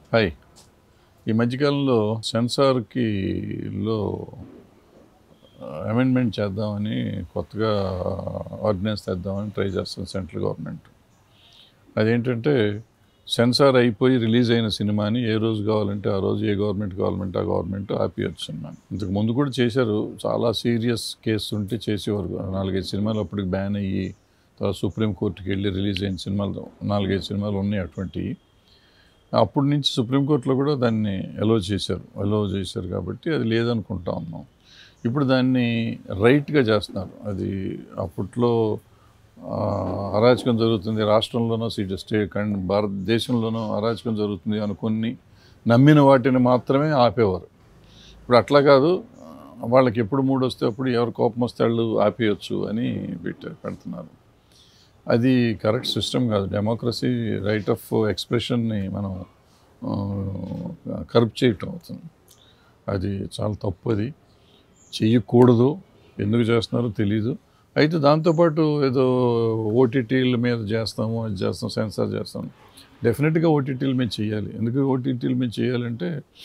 hi ఈ మధ్యకాలంలో సెన్సార్కి లో అమెండ్మెంట్ చేద్దామని కొత్తగా ఆర్డినెన్స్ తెద్దామని ట్రై చేస్తుంది సెంట్రల్ గవర్నమెంట్ అదేంటంటే సెన్సార్ అయిపోయి రిలీజ్ అయిన సినిమాని ఏ రోజు కావాలంటే ఆ రోజు ఏ గవర్నమెంట్ కావాలంటే ఆ గవర్నమెంట్ ఆపియచ్చు సినిమాని ఇంతకు ముందు కూడా చేశారు చాలా సీరియస్ కేసు ఉంటే చేసేవారు నాలుగైదు సినిమాలు అప్పటికి బ్యాన్ అయ్యి తర్వాత సుప్రీంకోర్టుకి వెళ్ళి రిలీజ్ అయిన సినిమాలు నాలుగైదు సినిమాలు ఉన్నాయి అటువంటివి అప్పటి నుంచి సుప్రీంకోర్టులో కూడా దాన్ని అలో చేశారు అలో చేశారు కాబట్టి అది లేదనుకుంటా ఉన్నాం ఇప్పుడు దాన్ని రైట్గా చేస్తున్నారు అది అప్పట్లో ఆ, అరాచకం జరుగుతుంది రాష్ట్రంలోనో సిటీ స్టేట్ కండ్ భారతదేశంలోనో అరాచకం జరుగుతుంది అనుకుని నమ్మిన వాటిని మాత్రమే ఆపేవారు ఇప్పుడు అట్లా కాదు వాళ్ళకి ఎప్పుడు మూడు వస్తే అప్పుడు ఎవరు కోపం వస్తే వాళ్ళు ఆపేయచ్చు అని పెట్టారు పెడుతున్నారు అది కరెక్ట్ సిస్టమ్ కాదు డెమోక్రసీ రైట్ ఆఫ్ ఎక్స్ప్రెషన్ని మనం కరప్ట్ చేయటం అవుతుంది అది చాలా తప్పు అది చెయ్యకూడదు ఎందుకు చేస్తున్నారో తెలీదు అయితే దాంతోపాటు ఏదో ఓటీటీల మీద చేస్తాము అది చేస్తాం సెన్సార్ చేస్తాం డెఫినెట్గా ఓటీటీల మీద చేయాలి ఎందుకు ఓటీటీల మీద చేయాలంటే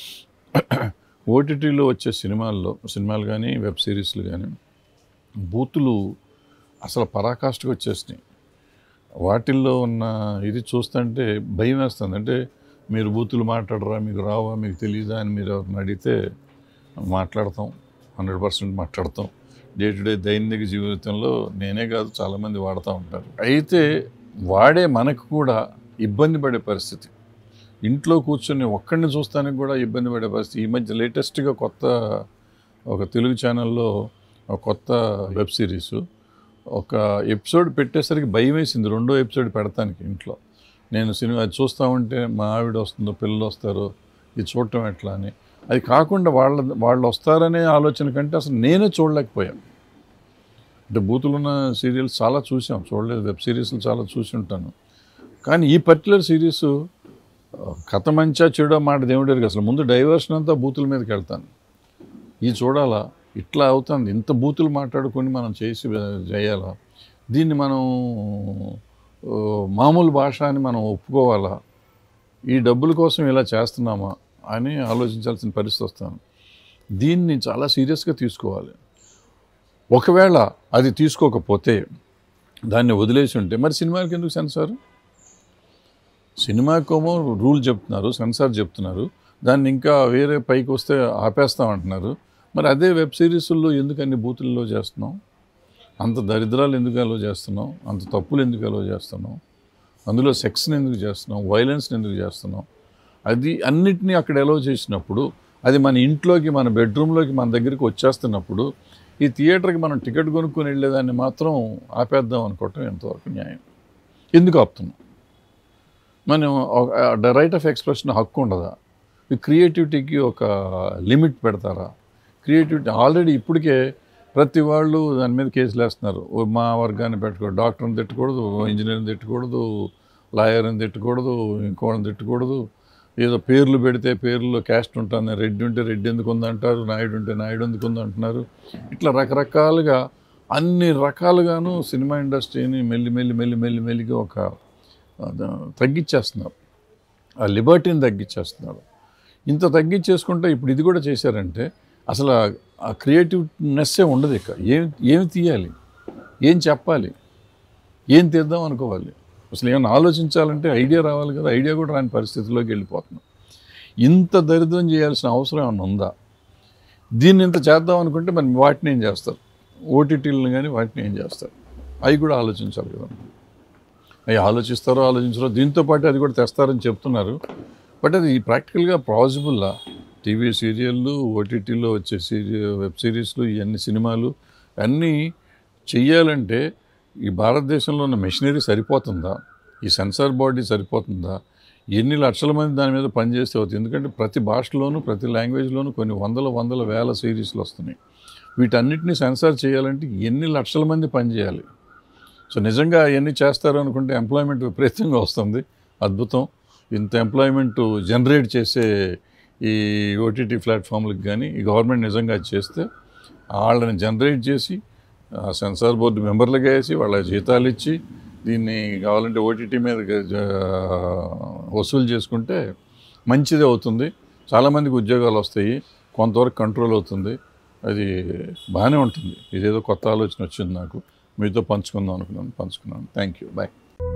ఓటీటీలో వచ్చే సినిమాల్లో సినిమాలు కానీ వెబ్ సిరీస్లు కానీ బూతులు అసలు పరాకాష్ఠకు వచ్చేసినాయి వాటిల్లో ఉన్న ఇది చూస్తుంటే భయం వేస్తుంది అంటే మీరు బూతులు మాట్లాడరా మీకు రావా మీకు తెలియదా అని మీరు ఎవరిని అడిగితే మాట్లాడతాం హండ్రెడ్ పర్సెంట్ మాట్లాడతాం డే టు డే దైనిక జీవితంలో నేనే కాదు చాలామంది వాడుతూ ఉంటారు అయితే వాడే మనకు కూడా ఇబ్బంది పడే పరిస్థితి ఇంట్లో కూర్చొని ఒక్కడిని చూస్తానికి కూడా ఇబ్బంది పడే పరిస్థితి ఈ మధ్య లేటెస్ట్గా కొత్త ఒక తెలుగు ఛానల్లో ఒక కొత్త వెబ్ సిరీస్ ఒక ఎపిసోడ్ పెట్టేసరికి భయం వేసింది రెండో ఎపిసోడ్ పెడతానికి ఇంట్లో నేను సినిమా అది చూస్తూ ఉంటే మా ఆవిడ వస్తుందో పిల్లలు వస్తారో ఇది చూడటం ఎట్లా అని అది కాకుండా వాళ్ళ వాళ్ళు వస్తారనే ఆలోచన కంటే అసలు నేనే చూడలేకపోయాను అంటే బూతులున్న సీరియల్స్ చాలా చూసాం చూడలేదు వెబ్ సిరీస్లు చాలా చూసి ఉంటాను కానీ ఈ పర్టికులర్ సిరీస్ కథ మంచా చెడో మాట దేవుడికి అసలు ముందు డైవర్షన్ అంతా బూతుల మీదకి వెళ్తాను ఈ చూడాలా ఇట్లా అవుతుంది ఇంత బూతులు మాట్లాడుకొని మనం చేసి చేయాలా దీన్ని మనం ఆ, మామూలు భాష అని మనం ఒప్పుకోవాలా ఈ డబ్బుల కోసం ఇలా చేస్తున్నామా అని ఆలోచించాల్సిన పరిస్థితి వస్తాను దీన్ని చాలా సీరియస్గా తీసుకోవాలి ఒకవేళ అది తీసుకోకపోతే దాన్ని వదిలేసి ఉంటే మరి సినిమాకి ఎందుకు సెన్సార్ సినిమాకేమో రూల్ చెప్తున్నారు సెన్సార్ చెప్తున్నారు దాన్ని ఇంకా వేరే పైకి వస్తే ఆపేస్తామంటున్నారు మరి అదే వెబ్ సిరీస్లో ఎందుకు అన్ని బూతుల్లో చేస్తున్నాం అంత దరిద్రాలు ఎందుకు అలో చేస్తున్నాం అంత తప్పులు ఎందుకు అలో చేస్తున్నాం అందులో సెక్స్ని ఎందుకు చేస్తున్నాం వైలెన్స్ని ఎందుకు చేస్తున్నాం అది అన్నిటినీ అక్కడ ఎలో చేసినప్పుడు అది మన ఇంట్లోకి మన బెడ్రూమ్లోకి మన దగ్గరికి వచ్చేస్తున్నప్పుడు ఈ థియేటర్కి మనం టికెట్ కొనుక్కొని వెళ్ళేదాన్ని మాత్రం ఆపేద్దాం అనుకోవటం ఎంతవరకు న్యాయం ఎందుకు ఆపుతున్నాం మనం రైట్ ఆఫ్ ఎక్స్ప్రెషన్ హక్కు ఉండదా ఈ క్రియేటివిటీకి ఒక లిమిట్ పెడతారా క్రియేటివిటీ ఆల్రెడీ ఇప్పటికే ప్రతి వాళ్ళు దాని మీద కేసులు వేస్తున్నారు ఓ మా వర్గాన్ని పెట్టుకోవద్దు డాక్టర్ని తిట్టకూడదు ఇంజనీర్ని తిట్టకూడదు లాయర్ని తిట్టకూడదు ఇంకోళ్ళని తిట్టకూడదు ఏదో పేర్లు పెడితే పేర్లలో క్యాస్ట్ ఉంటుంది రెడ్డి ఉంటే రెడ్డి ఎందుకు ఉందంటారు నాయుడు ఉంటే నాయుడు ఎందుకు ఉంది అంటున్నారు ఇట్లా రకరకాలుగా అన్ని రకాలుగాను సినిమా ఇండస్ట్రీని మెల్లి మెల్లి మెల్లి మెల్లి మెల్లిగా ఒక ఆ, తగ్గించేస్తున్నారు ఆ లిబర్టీని తగ్గించేస్తున్నారు ఇంత తగ్గించేసుకుంటే ఇప్పుడు ఇది కూడా చేశారంటే అసలు ఆ- ఆ క్రియేటివ్నెస్సే ఉండదు ఇక ఏం ఏమి తీయాలి ఏం చెప్పాలి ఏం తీద్దాం అనుకోవాలి అసలు ఏమైనా ఆలోచించాలంటే ఐడియా రావాలి కదా ఐడియా కూడా రాని పరిస్థితిలోకి వెళ్ళిపోతున్నాం ఇంత దరిద్రం చేయాల్సిన అవసరం ఏమైనా ఉందా దీన్ని ఇంత చేద్దాం అనుకుంటే మరి వాటిని ఏం చేస్తారు ఓటీటీలను కానీ వాటిని ఏం చేస్తారు అవి కూడా ఆలోచించాలి కదా అవి ఆలోచిస్తారో ఆలోచించారో దీంతో పాటు అది కూడా తెస్తారని చెప్తున్నారు బట్ అది ప్రాక్టికల్గా పాసిబుల్లా టీవీ సీరియళ్ళు ఓటీటీలో వచ్చే సీరియల్ వెబ్ సిరీస్లు ఇవన్నీ సినిమాలు అన్నీ చెయ్యాలంటే ఈ భారతదేశంలో ఉన్న మెషినరీ సరిపోతుందా ఈ సెన్సార్ బాడీ సరిపోతుందా ఎన్ని లక్షల మంది దాని మీద పనిచేస్తే అవుతుంది ఎందుకంటే ప్రతి భాషలోనూ ప్రతి లాంగ్వేజ్లోనూ కొన్ని వందల వందల వేల సిరీస్లు వస్తున్నాయి వీటన్నిటిని సెన్సార్ చేయాలంటే ఎన్ని లక్షల మంది పనిచేయాలి సో నిజంగా అవన్నీ చేస్తారు అనుకుంటే ఎంప్లాయ్మెంట్ విపరీతంగా వస్తుంది అద్భుతం ఇంత ఎంప్లాయ్మెంట్ జనరేట్ చేసే ఈ ఓటీటీ ప్లాట్ఫామ్లకు కానీ ఈ గవర్నమెంట్ నిజంగా అది చేస్తే వాళ్ళని జనరేట్ చేసి ఆ సెన్సార్ బోర్డు మెంబర్లుగా వేసి వాళ్ళ జీతాలు ఇచ్చి దీన్ని కావాలంటే ఓటీటీ మీద గ- జ- వసూలు చేసుకుంటే మంచిదే అవుతుంది చాలామందికి ఉద్యోగాలు వస్తాయి కొంతవరకు కంట్రోల్ అవుతుంది అది బాగానే ఉంటుంది ఇదేదో కొత్త ఆలోచన వచ్చింది నాకు మీతో పంచుకుందాం అనుకున్నాను పంచుకున్నాను థ్యాంక్ యూ బాయ్